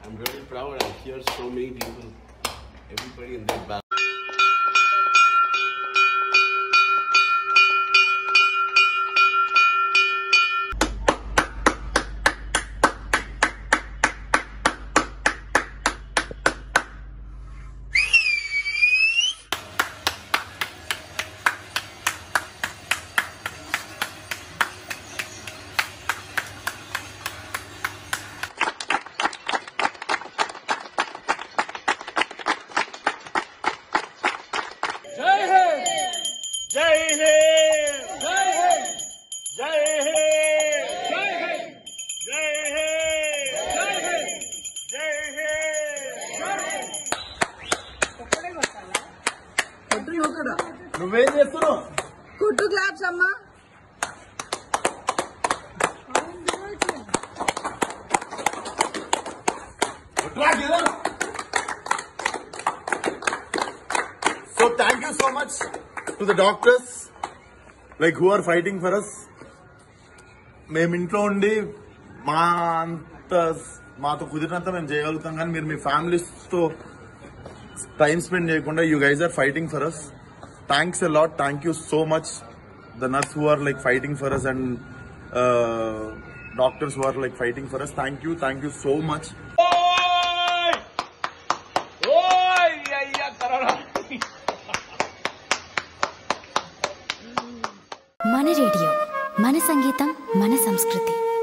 I'm really proud. I hear so many people, everybody in their back. జై హింద్ జై హింద్ జై హింద్ జై హింద్ జై హింద్ జై హింద్ జై హింద్ జై హింద్ నువ్వేం చేస్తున్నావు కుట్టు క్లాప్స్ అమ్మా So thank you so much to the doctors, like who are fighting for us. మేము ఇంట్లో ఉండి మా అంత మాతో కుదిరినంత మేము చేయగలుగుతాం కానీ మీరు మీ ఫ్యామిలీస్తో టైం స్పెండ్ చేయకుండా you guys are fighting for us thanks a lot thank you so much the nurse who are like fighting for us and doctors who are like fighting for us thank you thank you so much ఓయ్ ఓయ్ అయ్యా corona మన radio మన సంగీతం మన సంస్కృతి